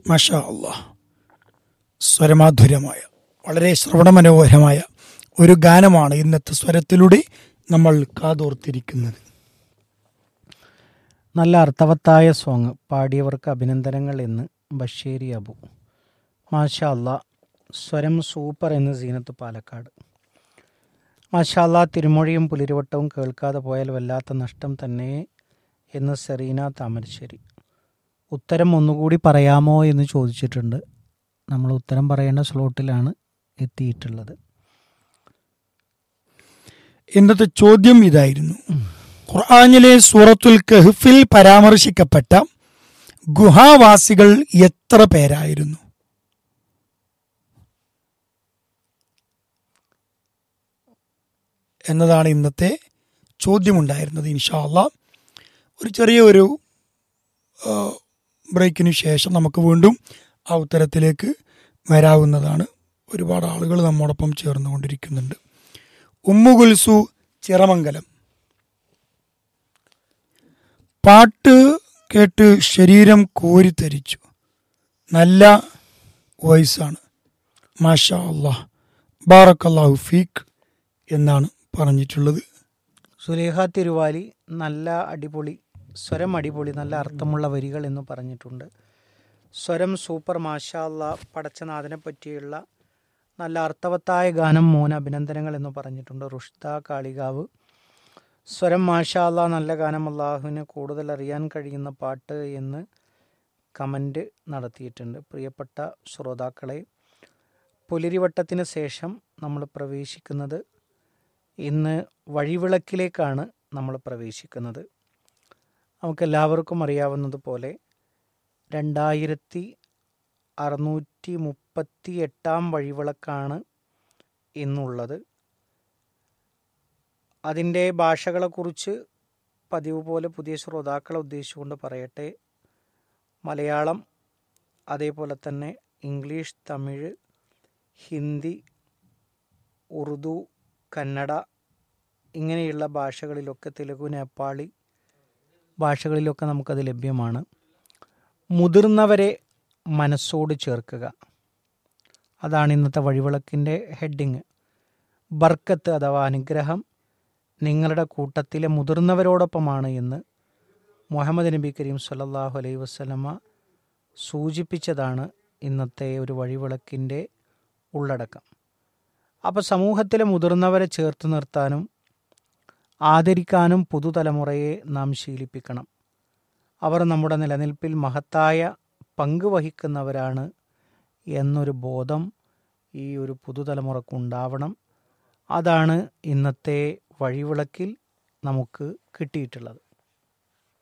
മഷാ അള്ളാഹ് സ്വരമാധുര്യമായ വളരെ ശ്രവണമനോഹരമായ ഒരു ഗാനമാണ് ഇന്നത്തെ സ്വരത്തിലൂടെ നമ്മൾ കാതോർത്തിരിക്കുന്നത് നല്ല അർത്ഥവത്തായ സോങ് പാടിയവർക്ക് അഭിനന്ദനങ്ങൾ എന്ന് ബഷേരി അബു മാഷാ അല്ലാ സ്വരം സൂപ്പർ എന്ന് സീനത്ത് പാലക്കാട് മാഷാ അല്ലാ തിരുമൊഴിയും പുലിരുവട്ടവും കേൾക്കാതെ പോയാൽ വല്ലാത്ത നഷ്ടം തന്നെ എന്ന് സെറീന താമരശ്ശേരി ഉത്തരം ഒന്നുകൂടി പറയാമോ എന്ന് ചോദിച്ചിട്ടുണ്ട് നമ്മൾ ഉത്തരം പറയേണ്ട സ്ലോട്ടിലാണ് എത്തിയിട്ടുള്ളത് ഇന്നത്തെ ചോദ്യം ഇതായിരുന്നു ഖുർആാനിലെ സൂറത്തുൽ കഹ്ഫിൽ പരാമർശിക്കപ്പെട്ട ഗുഹാവാസികൾ എത്ര പേരായിരുന്നു എന്നതാണ് ഇന്നത്തെ ചോദ്യമുണ്ടായിരുന്നത് ഇൻഷാല്ല ഒരു ചെറിയ ഒരു ആ, ബ്രേക്കിന് ശേഷം നമുക്ക് വീണ്ടും ആ ഉത്തരത്തിലേക്ക് വരാവുന്നതാണ് ഒരുപാട് ആളുകൾ നമ്മോടൊപ്പം ചേർന്നുകൊണ്ടിരിക്കുന്നുണ്ട് ഉമ്മുകുൽസു ചിറമംഗലം പാട്ട് കേട്ട് ശരീരം കോരിത്തരിച്ചു നല്ല വോയിസാണ് മാഷാ അള്ളാഹ് ബാറക്കല്ലാഹു ഫീഖ് എന്നാണ് പറഞ്ഞിട്ടുള്ളത് സുലേഖ തിരുവാലി നല്ല അടിപൊളി സ്വരം അടിപൊളി നല്ല അർത്ഥമുള്ള വരികൾ എന്ന് പറഞ്ഞിട്ടുണ്ട് സ്വരം സൂപ്പർ മാഷാല്ല പടച്ചനാഥനെ പറ്റിയുള്ള നല്ല അർത്ഥവത്തായ ഗാനം മോന് അഭിനന്ദനങ്ങൾ എന്ന് പറഞ്ഞിട്ടുണ്ട് റുഷ്ത കാളികാവ് സ്വരം മാഷാല്ല നല്ല ഗാനം അള്ളാഹുവിന് കൂടുതൽ അറിയാൻ കഴിയുന്ന പാട്ട് എന്ന് കമൻ്റ് നടത്തിയിട്ടുണ്ട് പ്രിയപ്പെട്ട ശ്രോതാക്കളെ പുലരിവട്ടത്തിന് ശേഷം നമ്മൾ പ്രവേശിക്കുന്നത് ഇന്ന് വഴിവിളക്കിലേക്കാണ് നമ്മൾ പ്രവേശിക്കുന്നത് നമുക്കെല്ലാവർക്കും അറിയാവുന്നതുപോലെ രണ്ടായിരത്തി അറുന്നൂറ്റി മുപ്പത്തി എട്ടാം വഴിവിളക്കാണ് ഇന്നുള്ളത് അതിൻ്റെ ഭാഷകളെക്കുറിച്ച് പതിവ് പോലെ പുതിയ ശ്രോതാക്കളെ ഉദ്ദേശിച്ചുകൊണ്ട് പറയട്ടെ മലയാളം അതേപോലെ തന്നെ ഇംഗ്ലീഷ് തമിഴ് ഹിന്ദി ഉറുദു കന്നഡ ഇങ്ങനെയുള്ള ഭാഷകളിലൊക്കെ തെലുഗു നേപ്പാളി ഭാഷകളിലൊക്കെ നമുക്കത് ലഭ്യമാണ് മുതിർന്നവരെ മനസ്സോട് ചേർക്കുക അതാണ് ഇന്നത്തെ വഴിവിളക്കിൻ്റെ ഹെഡിങ് ബർക്കത്ത് അഥവാ അനുഗ്രഹം നിങ്ങളുടെ കൂട്ടത്തിലെ മുതിർന്നവരോടൊപ്പമാണ് എന്ന് മുഹമ്മദ് നബി കരീം സല്ലല്ലാഹു അലൈഹി വസല്ലമ സൂചിപ്പിച്ചതാണ് ഇന്നത്തെ ഒരു വഴിവിളക്കിൻ്റെ ഉള്ളടക്കം അപ്പോൾ സമൂഹത്തിലെ മുതിർന്നവരെ ചേർത്ത് നിർത്താനും ആദരിക്കാനും പുതുതലമുറയെ നാം ശീലിപ്പിക്കണം അവർ നമ്മുടെ നിലനിൽപ്പിൽ മഹത്തായ പങ്ക് വഹിക്കുന്നവരാണ് എന്നൊരു ബോധം ഈ ഒരു പുതുതലമുറക്കുണ്ടാവണം അതാണ് ഇന്നത്തെ വഴിവിളക്കിൽ നമുക്ക് കിട്ടിയിട്ടുള്ളത്